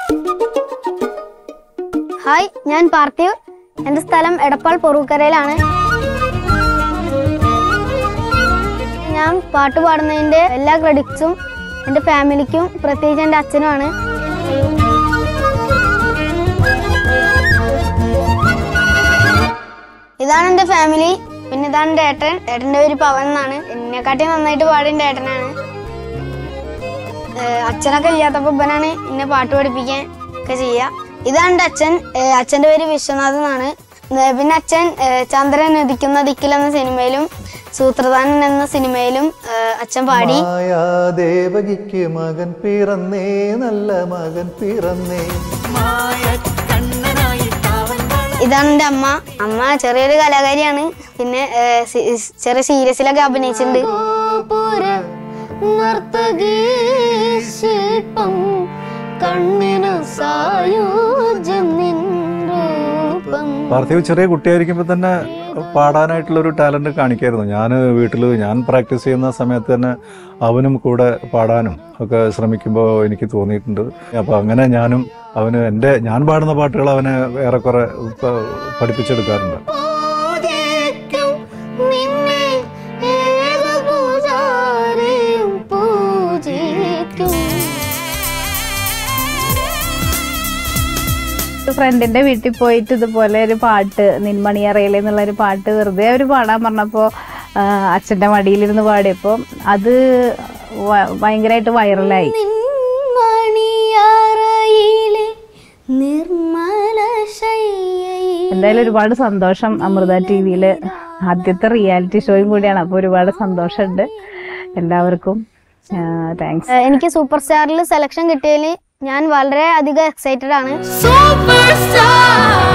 hi ഞാൻ പാർത്ഥിവ് എൻ്റെ സ്ഥലം എടപ്പാൾ പൊറൂക്കരയിലാണ് ഞാൻ പാട്ട് പാടുന്നതിൻ്റെ എല്ലാ ക്രെഡിറ്റ്സും എൻ്റെ ഫാമിലിക്കും പ്രത്യേകിച്ച് എൻ്റെ അച്ഛനുമാണ് ഇതാണ് എൻ്റെ ഫാമിലി പിന്നെ ഇതാണ് എൻ്റെ ഏട്ടൻ ഏട്ടൻ്റെ പേര് പവൻ എന്നാണ് എന്നെക്കാട്ടി നന്നായിട്ട് പാടിയ എൻ്റെ ഏട്ടനാണ് ഏഹ് അച്ഛനൊക്കെ ഇല്ലാത്തപ്പോ ഇവനാണ് എന്നെ പാട്ട് പഠിപ്പിക്കാൻ ഒക്കെ ചെയ്യുക ഇതാണ് എൻ്റെ അച്ഛൻ ഏഹ് അച്ഛൻ്റെ പേര് വിശ്വനാഥ് എന്നാണ് ഏഹ് പിന്നെ അച്ഛൻ ഏഹ് ചന്ദ്രൻ ഉദിക്കുന്ന ദിക്കിൽ എന്ന സിനിമയിലും സൂത്രധാനൻ എന്ന സിനിമയിലും ഏഹ് അച്ഛൻ പാടി മായാദേവകിക്ക് മകൻ പിറന്നേ നല്ല മകൻ പിറന്നേ ഇതാണ് എൻ്റെ അമ്മ അമ്മ ചെറിയൊരു കലാകാരിയാണ് പിന്നെ ഏഹ് സി- ചെറിയ സീരിയസിലൊക്കെ അഭിനയിച്ചിട്ടുണ്ട് ശില്പം കണ്ണിനു സായുജ്യം നിൻ രൂപം പാർത്ഥിവ് ചെറിയ കുട്ടിയായിരിക്കുമ്പോൾ തന്നെ പാടാനായിട്ടുള്ള ഒരു ടാലന്റ് കാണിക്കായിരുന്നു ഞാൻ വീട്ടിൽ ഞാൻ പ്രാക്ടീസ് ചെയ്യുന്ന സമയത്ത് തന്നെ അവനും കൂടെ പാടാനും ഒക്കെ ശ്രമിക്കുമ്പോൾ എനിക്ക് തോന്നിയിട്ടുണ്ട് അപ്പോൾ അങ്ങനെ ഞാനും അവന് എൻ്റെ ഞാൻ പാടുന്ന പാട്ടുകൾ അവനെ ഏറെക്കുറെ പ- പഠിപ്പിച്ചെടുക്കാറുണ്ട് പൂജിക്കും നിന്നെ ഏത് പൂജാരിയും പൂജിക്കും ഫ്രണ്ടിന്റെ വീട്ടിൽ പോയിട്ട് ഇതുപോലെ ഒരു പാട്ട് നിൻമണിയറയിലെ എന്നുള്ള ഒരു പാട്ട് വെറുതെ അവർ പാടാൻ പറഞ്ഞപ്പോ ആ, അച്ഛന്റെ മടിയിലിരുന്ന് പാടിയപ്പോ അത് വ- ഭയങ്കരമായിട്ട് വൈറലായി മണിയറയിലെ നിർമ്മല ശയ്യയിൽ എന്തായാലും ഒരുപാട് സന്തോഷം അമൃത ടി വിയില് ആദ്യത്തെ റിയാലിറ്റി ഷോയും കൂടിയാണ് അപ്പോൾ ഒരുപാട് സന്തോഷമുണ്ട് എല്ലാവർക്കും താങ്ക്സ് ഏഹ് എനിക്ക് സൂപ്പർ സ്റ്റാറിൽ സെലക്ഷൻ കിട്ടിയതിൽ ഞാൻ വളരെ അധികം എക്സൈറ്റഡ് ആണ് Superstar